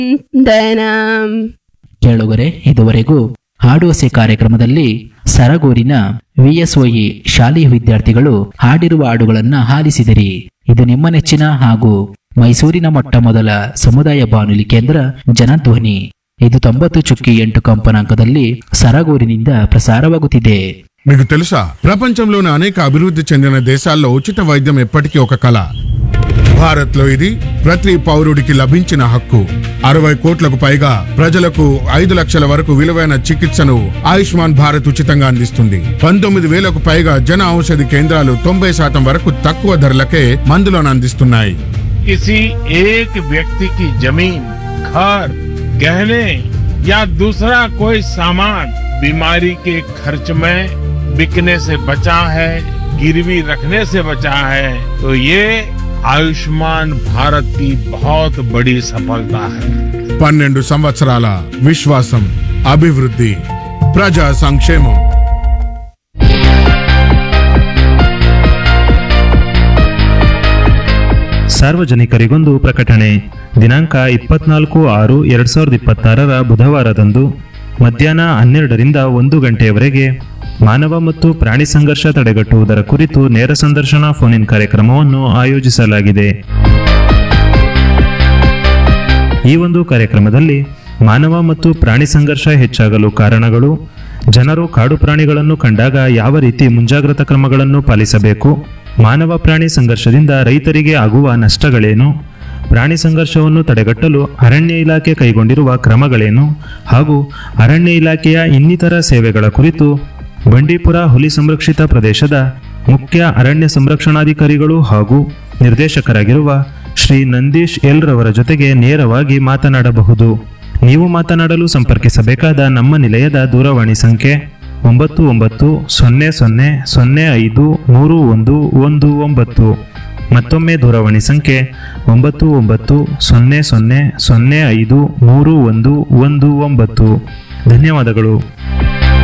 ವಂದನಂ ಕೇಳುಗರೆ ಇದುವರೆಗೂ ಹಾಡುವಸೆ ಕಾರ್ಯಕ್ರಮದಲ್ಲಿ ಸರಗೂರಿನ ವಿಎಸ್ಒಇ ಶಾಲೆಯ ವಿದ್ಯಾರ್ಥಿಗಳು ಹಾಡಿರುವ ಹಾಡುಗಳನ್ನು ಆಲಿಸಿದಿರಿ ಇದು ನಿಮ್ಮ ನೆಚ್ಚಿನ ಹಾಗೂ ಮೈಸೂರಿನ ಮೊಟ್ಟ ಮೊದಲ ಸಮುದಾಯ ಬಾನುಲಿ ಕೇಂದ್ರ ಜನಧ್ವನಿ ಇದು ತೊಂಬತ್ತು ಚುಕ್ಕಿ ಎಂಟು ಕಂಪನಾಂಕದಲ್ಲಿ ಸರಗೂರಿನಿಂದ ప్రసారವಾಗುತ್ತಿದೆ మీకు తెలుసా ప్రపంచంలోని అనేక అభివృద్ధి చెందిన దేశాల్లో ఉచిత వైద్యం ఎప్పటికీ ఒక కళ భారత్ లో ఇది ప్రతి పౌరుడికి లభించిన హక్కు అరవై కోట్లకు పైగా ప్రజలకు ఐదు లక్షల వరకు విలువైన చికిత్సను ఆయుష్మాన్ భారత్ ఉచితంగా అందిస్తుంది పంతొమ్మిది వేలకు పైగా జన ఔషధి కేంద్రాలు తొంభై శాతం వరకు తక్కువ ధరలకే మందులను అందిస్తున్నాయి किसी एक व्यक्ति की जमीन घर गहने या दूसरा कोई सामान बीमारी के खर्च में बिकने से बचा है गिरवी रखने से बचा है तो ये आयुष्मान भारत की बहुत बड़ी सफलता है పన్నెండు సంవత్సరాల విశ్వాసం అభివృద్ధి ప్రజా సంక్షేమం ಸಾರ್ವಜನಿಕರಿಗೊಂದು ಪ್ರಕಟಣೆ ದಿನಾಂಕ ಇಪ್ಪತ್ನಾಲ್ಕು ಆರು ಎರಡ್ ಸಾವಿರದ ಇಪ್ಪತ್ತಾರರ ಬುಧವಾರದಂದು ಮಧ್ಯಾಹ್ನ ಹನ್ನೆರಡರಿಂದ ಒಂದು ಗಂಟೆಯವರೆಗೆ ಮಾನವ ಮತ್ತು ಪ್ರಾಣಿ ಸಂಘರ್ಷ ತಡೆಗಟ್ಟುವುದರ ಕುರಿತು ನೇರ ಸಂದರ್ಶನ ಫೋನ್ ಇನ್ ಕಾರ್ಯಕ್ರಮವನ್ನು ಆಯೋಜಿಸಲಾಗಿದೆ ಈ ಒಂದು ಕಾರ್ಯಕ್ರಮದಲ್ಲಿ ಮಾನವ ಮತ್ತು ಪ್ರಾಣಿ ಸಂಘರ್ಷ ಹೆಚ್ಚಾಗಲು ಕಾರಣಗಳು ಜನರು ಕಾಡು ಪ್ರಾಣಿಗಳನ್ನು ಕಂಡಾಗ ಯಾವ ರೀತಿ ಮುಂಜಾಗ್ರತಾ ಕ್ರಮಗಳನ್ನು ಪಾಲಿಸಬೇಕು ಮಾನವ ಪ್ರಾಣಿ ಸಂಘರ್ಷದಿಂದ ರೈತರಿಗೆ ಆಗುವ ನಷ್ಟಗಳೇನು ಪ್ರಾಣಿ ಸಂಘರ್ಷವನ್ನು ತಡೆಗಟ್ಟಲು ಅರಣ್ಯ ಇಲಾಖೆ ಕೈಗೊಂಡಿರುವ ಕ್ರಮಗಳೇನು ಹಾಗೂ ಅರಣ್ಯ ಇಲಾಖೆಯ ಇನ್ನಿತರ ಸೇವೆಗಳ ಕುರಿತು ಬಂಡೀಪುರ ಹುಲಿ ಸಂರಕ್ಷಿತ ಪ್ರದೇಶದ ಮುಖ್ಯ ಅರಣ್ಯ ಸಂರಕ್ಷಣಾಧಿಕಾರಿಗಳು ಹಾಗೂ ನಿರ್ದೇಶಕರಾಗಿರುವ ಶ್ರೀ ನಂದೀಶ್ ಎಲ್ ರವರ ಜೊತೆಗೆ ನೇರವಾಗಿ ಮಾತನಾಡಬಹುದು ನೀವು ಮಾತನಾಡಲು ಸಂಪರ್ಕಿಸಬೇಕಾದ ನಮ್ಮ ನಿಲಯದ ದೂರವಾಣಿ ಸಂಖ್ಯೆ ಒಂಬತ್ತು ಒಂಬತ್ತು ಸೊನ್ನೆ ಸೊನ್ನೆ ಸೊನ್ನೆ ಐದು ಮೂರು ಒಂದು ಒಂದು ಒಂಬತ್ತು ಮತ್ತೊಮ್ಮೆ ದೂರವಾಣಿ ಸಂಖ್ಯೆ ಒಂಬತ್ತು ಒಂಬತ್ತು ಸೊನ್ನೆ ಸೊನ್ನೆ ಸೊನ್ನೆ ಐದು ಮೂರು ಒಂದು ಒಂದು ಒಂಬತ್ತು ಧನ್ಯವಾದಗಳು